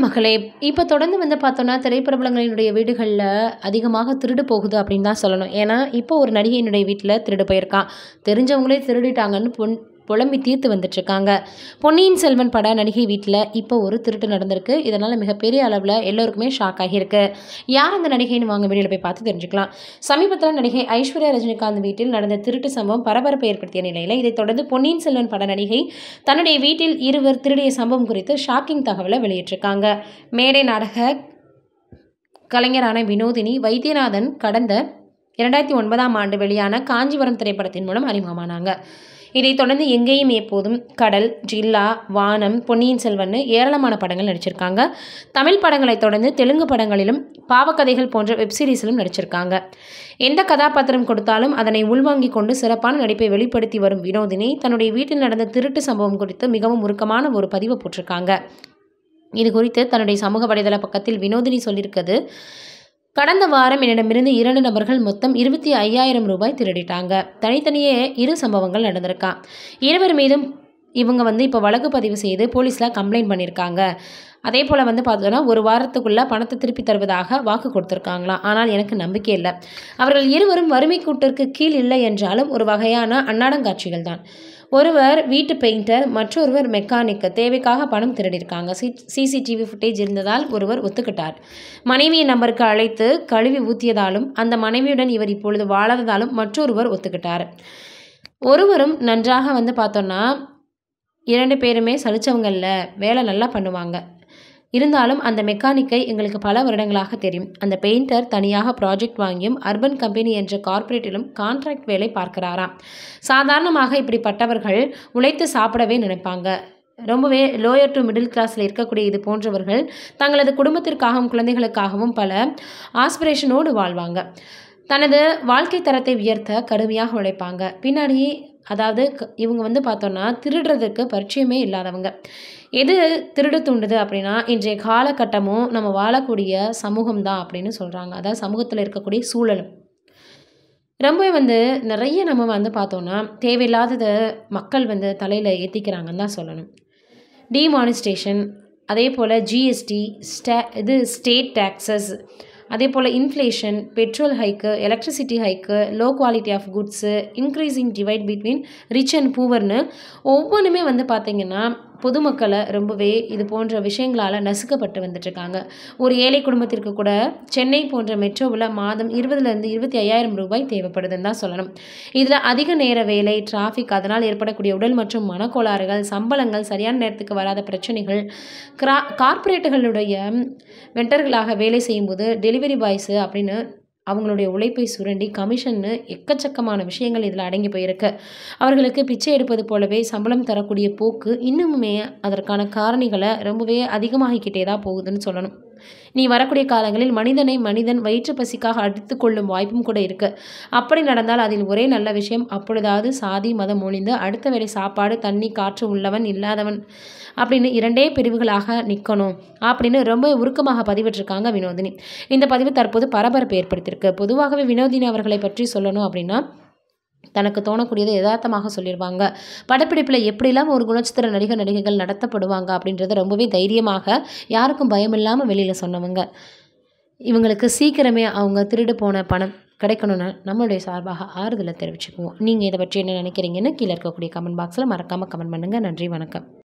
மகளே இப்போ தொடர்ந்து வந்து பார்த்தோன்னா திரைப்பிரபலங்களினுடைய வீடுகளில் அதிகமாக திருடு போகுது அப்படின்னு தான் சொல்லணும் ஏன்னா இப்போ ஒரு நடிகையினுடைய வீட்டில் திருடு போயிருக்கான் தெரிஞ்சவங்களே திருடிட்டாங்கன்னு பொன் புலம்பி தீர்த்து வந்துட்டுருக்காங்க பொன்னியின் செல்வன் பட நடிகை வீட்டில் இப்போ ஒரு திருட்டு நடந்திருக்கு இதனால் மிகப்பெரிய அளவில் எல்லோருக்குமே ஷாக் ஆகியிருக்கு யார் அந்த நடிகைன்னு வாங்க வீடியோவில் போய் பார்த்து தெரிஞ்சுக்கலாம் சமீபத்தில் நடிகை ஐஸ்வர்யா ரஜினிகாந்த் வீட்டில் நடந்த திருட்டு சம்பவம் பரபரப்பை ஏற்படுத்திய நிலையில் இதைத் தொடர்ந்து பொன்னியின் செல்வன் பட நடிகை தன்னுடைய வீட்டில் இருவர் திருடிய சம்பவம் குறித்து ஷாக்கிங் தகவலை வெளியிட்டிருக்காங்க மேடை நாடக கலைஞரான வினோதினி வைத்தியநாதன் கடந்த இரண்டாயிரத்தி ஒன்பதாம் ஆண்டு வெளியான காஞ்சிபுரம் திரைப்படத்தின் மூலம் அறிமுகமானாங்க இதைத் தொடர்ந்து எங்கேயும் எப்போதும் கடல் ஜில்லா வானம் பொன்னியின் செல்வன்னு ஏராளமான படங்கள் நடிச்சிருக்காங்க தமிழ் படங்களைத் தொடர்ந்து தெலுங்கு படங்களிலும் பாவக்கதைகள் போன்ற வெப்சீரிஸிலும் நடிச்சிருக்காங்க எந்த கதாபாத்திரம் கொடுத்தாலும் அதனை உள்வாங்கிக் கொண்டு சிறப்பான நடிப்பை வெளிப்படுத்தி வரும் வினோதினி தன்னுடைய வீட்டில் நடந்த திருட்டு சம்பவம் குறித்து மிகவும் உருக்கமான ஒரு பதிவை போட்டிருக்காங்க இது குறித்து தன்னுடைய சமூக வலைதள பக்கத்தில் வினோதினி சொல்லியிருக்கிறது கடந்த வாரம் என்னிடமிருந்து இரண்டு நபர்கள் மொத்தம் இருபத்தி ஐயாயிரம் ரூபாய் திருடிட்டாங்க தனித்தனியே இரு சம்பவங்கள் நடந்திருக்கான் இருவர் மீதும் இவங்க வந்து இப்போ வழக்கு பதிவு செய்து போலீஸில் கம்ப்ளைண்ட் பண்ணியிருக்காங்க அதே போல் வந்து பார்த்தோன்னா ஒரு வாரத்துக்குள்ளே பணத்தை திருப்பி தருவதாக வாக்கு கொடுத்துருக்காங்களாம் ஆனால் எனக்கு நம்பிக்கை இல்லை அவர்கள் இருவரும் வறுமை கூட்டிற்கு கீழ் இல்லை என்றாலும் ஒரு வகையான அன்னாடங்காட்சிகள் தான் ஒருவர் வீட்டு பெயிண்டர் மற்றொருவர் மெக்கானிக் தேவைக்காக பணம் திருடியிருக்காங்க சி சிசிடிவி ஃபுட்டேஜ் இருந்ததால் ஒருவர் ஒத்துக்கிட்டார் மனைவியின் நம்பருக்கு அழைத்து கழுவி ஊற்றியதாலும் அந்த மனைவியுடன் இவர் இப்பொழுது வாழாததாலும் மற்றொருவர் ஒத்துக்கிட்டார் ஒருவரும் நன்றாக வந்து பார்த்தோன்னா இரண்டு பேருமே சலிச்சவங்கல்ல வேலை நல்லா பண்ணுவாங்க இருந்தாலும் அந்த மெக்கானிக்கை எங்களுக்கு பல வருடங்களாக தெரியும் அந்த பெயிண்டர் தனியாக ப்ராஜெக்ட் வாங்கியும் அர்பன் கம்பெனி என்ற கார்ப்பரேட்டிலும் கான்ட்ராக்ட் வேலை பார்க்கிறாராம் சாதாரணமாக இப்படிப்பட்டவர்கள் உழைத்து சாப்பிடவே நினைப்பாங்க ரொம்பவே லோயர் டு மிடில் கிளாஸில் இருக்கக்கூடிய இது போன்றவர்கள் தங்களது குடும்பத்திற்காகவும் குழந்தைகளுக்காகவும் பல ஆஸ்பிரேஷனோடு வாழ்வாங்க தனது வாழ்க்கை தரத்தை உயர்த்த கடுமையாக உழைப்பாங்க பின்னாடி அதாவது க- இவங்க வந்து பார்த்தோன்னா திருடுறதுக்கு பரிச்சயமே இல்லாதவங்க எது திருடு தூண்டுது அப்படின்னா இன்றைய காலகட்டமும் நம்ம வாழக்கூடிய சமூகம் தான் அப்படின்னு சொல்கிறாங்க அதாவது சமூகத்தில் இருக்கக்கூடிய சூழலும் ரொம்ப வந்து நிறைய நம்ம வந்து பார்த்தோன்னா தேவையில்லாததை மக்கள் வந்து தலையில் ஏற்றிக்கிறாங்கன்னு தான் சொல்லணும் டிமானிஸ்டேஷன் அதே போல் ஜிஎஸ்டி ஸ்டே இது ஸ்டேட் டேக்ஸஸ் அதே போல் inflation petrol hike electricity hike low quality of goods increasing divide between rich and பூவர்னு ஒவ்வொன்றுமே வந்து பார்த்திங்கன்னா பொதுமக்களை ரொம்பவே இது போன்ற விஷயங்களால் நசுக்கப்பட்டு வந்துட்டுருக்காங்க ஒரு ஏழை குடும்பத்திற்கு கூட சென்னை போன்ற மெட்ரோவில் மாதம் இருபதுலேருந்து இருபத்தி ஐயாயிரம் ரூபாய் தேவைப்படுதுன்னு தான் சொல்லணும் இதில் அதிக நேர வேலை டிராஃபிக் அதனால் ஏற்படக்கூடிய உடல் மற்றும் மனக்கோளாறுகள் சம்பளங்கள் சரியான நேரத்துக்கு வராத பிரச்சனைகள் கிரா கார்ப்பரேட்டுகளுடைய வெண்டர்களாக வேலை செய்யும்போது டெலிவரி பாய்ஸு அப்படின்னு அவங்களுடைய உழைப்பை சுரண்டி கமிஷன்னு எக்கச்சக்கமான விஷயங்கள் இதில் அடங்கி போயிருக்கு அவர்களுக்கு பிச்சை எடுப்பது போலவே சம்பளம் தரக்கூடிய போக்கு இன்னுமுமே அதற்கான காரணிகளை ரொம்பவே அதிகமாகிக்கிட்டே தான் போகுதுன்னு சொல்லணும் நீ வரக்கூடிய காலங்களில் மனிதனை மனிதன் வயிற்று பசிக்காக அடித்து கொள்ளும் வாய்ப்பும் கூட இருக்கு அப்படி நடந்தால் அதில் ஒரே நல்ல விஷயம் அப்பொழுதாவது சாதி மதம் ஒழிந்து அடுத்த வேளை சாப்பாடு தண்ணி காற்று உள்ளவன் இல்லாதவன் அப்படின்னு இரண்டே பிரிவுகளாக நிற்கணும் அப்படின்னு ரொம்ப உருக்கமாக பதிவிட்டிருக்காங்க வினோதினி இந்த பதிவு தற்போது பரபரப்பு ஏற்படுத்தியிருக்கு பொதுவாகவே வினோதினி அவர்களை பற்றி சொல்லணும் அப்படின்னா தனக்கு தோணக்கூடியதை யதார்த்தமாக சொல்லிடுவாங்க படப்பிடிப்பில் எப்படிலாம் ஒரு குணச்சித்திர நடிகர் நடிகைகள் நடத்தப்படுவாங்க அப்படின்றத ரொம்பவே தைரியமாக யாருக்கும் பயமில்லாமல் வெளியில் சொன்னவங்க இவங்களுக்கு சீக்கிரமே அவங்க திருடு போன பணம் கிடைக்கணும்னு நம்மளுடைய சார்பாக ஆறுதலை தெரிவிச்சுக்குவோம் நீங்கள் இதை பற்றி என்ன நினைக்கிறீங்கன்னு கீழே இருக்கக்கூடிய கமெண்ட் பாக்ஸில் மறக்காமல் கமெண்ட் பண்ணுங்கள் நன்றி வணக்கம்